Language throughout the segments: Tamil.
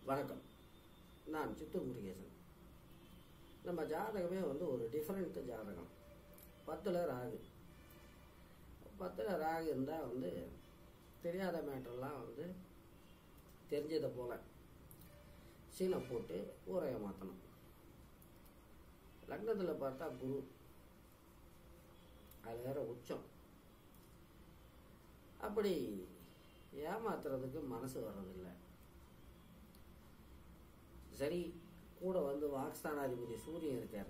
வணக்கம் நான் சித்தூர் முருகேசன் நம்ம ஜாதகமே வந்து ஒரு டிஃப்ரெண்ட் ஜாதகம் பத்தில் ராகு பத்தில் ராகு இருந்தால் வந்து தெரியாத மேட்டர்லாம் வந்து தெரிஞ்சதை போல் சீனை போட்டு ஊரைய மாற்றணும் லக்னத்தில் பார்த்தா குரு அது வேற உச்சம் அப்படி ஏமாத்துறதுக்கு மனசு வர்றதில்லை சரி கூட வந்து வாக்ஸ்தானாதிபதி சூரியன் இருக்கார்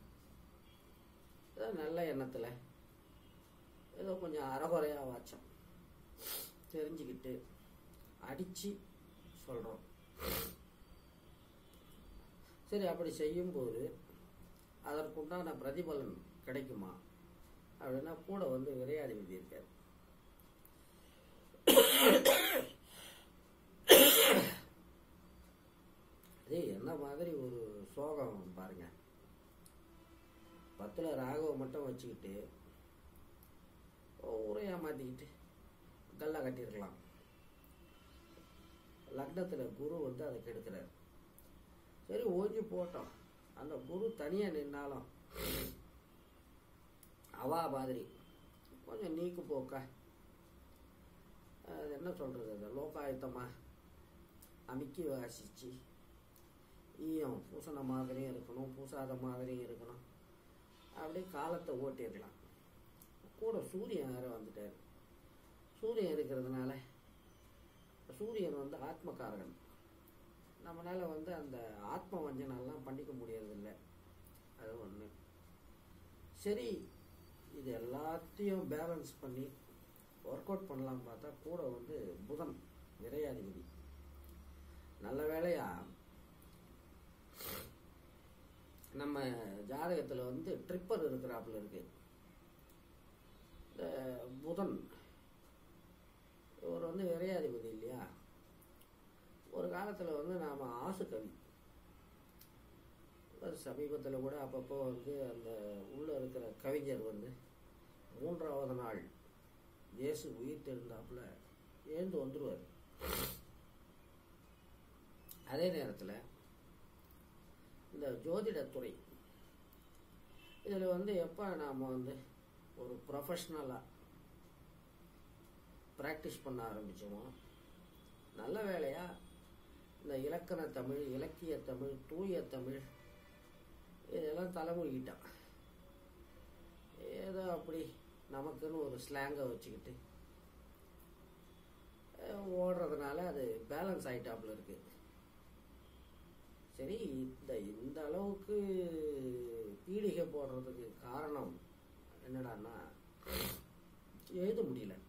ஏதோ நல்ல எண்ணத்தில் ஏதோ கொஞ்சம் அறகுறையாக வாச்சம் தெரிஞ்சுக்கிட்டு அடித்து சொல்கிறோம் சரி அப்படி செய்யும்போது அதற்குண்டான பிரதிபலன் கிடைக்குமா அப்படின்னா கூட வந்து விரையாதிபதி இருக்கார் அது என்ன மாதிரி ஒரு சோகம் பாருங்க பத்துல ராகவ மட்டும் வச்சுக்கிட்டு ஊரை ஏமாத்திக்கிட்டு கல்லா கட்டியிருக்கலாம் லக்னத்துல குரு வந்து அதை கெடுக்கிறார் சரி ஓஞ்சி போட்டோம் அந்த குரு தனியா நின்னாலும் அவா மாதிரி கொஞ்சம் நீக்கு போக்கா அது என்ன சொல்றது அந்த லோகாயுத்தமா அமுக்கி வாசிச்சு ஈயம் பூசண மாதிரியும் இருக்கணும் பூசாத மாதிரியும் இருக்கணும் அப்படியே காலத்தை ஓட்டிடலாம் கூட சூரியன் வேற வந்துட்டார் சூரியன் இருக்கிறதுனால சூரியன் வந்து ஆத்மகாரகன் நம்மளால வந்து அந்த ஆத்ம வஞ்சனெல்லாம் பண்ணிக்க முடியறதில்லை அது ஒன்று சரி இது எல்லாத்தையும் பேலன்ஸ் பண்ணி ஒர்க் அவுட் பண்ணலாம் பார்த்தா கூட வந்து புதன் விரையாதிபதி நல்ல வேலையா நம்ம ஜாதகத்தில் வந்து ட்ரிப்பர் இருக்கிறாப்புல இருக்கு இந்த புதன் இவர் வந்து விரையாதிபதி இல்லையா ஒரு காலத்தில் வந்து நாம் ஆசு கவி சமீபத்தில் கூட அப்பப்போ வந்து அந்த உள்ள இருக்கிற கவிஞர் வந்து மூன்றாவது நாள் இயேசு உயிர் தெழுந்தாப்புல எழுந்து வந்துடுவார் அதே நேரத்தில் இந்த ஜோதிடத்துறை இதில் வந்து எப்போ நாம் வந்து ஒரு ப்ரொஃபஷ்னலாக ப்ராக்டிஸ் பண்ண ஆரம்பித்தோமோ நல்ல வேலையாக இந்த இலக்கண தமிழ் இலக்கிய தமிழ் தூய தமிழ் இதெல்லாம் தலைமொழிக்கிட்டான் ஏதோ அப்படி நமக்குன்னு ஒரு ஸ்லாங்கை வச்சுக்கிட்டு ஓடுறதுனால அது பேலன்ஸ் ஆகிட்டாப்புல இருக்கு சரி இந்த இந்த அளவுக்கு பீடிகை போடுறதுக்கு காரணம் என்னடான்னா எழுத முடியல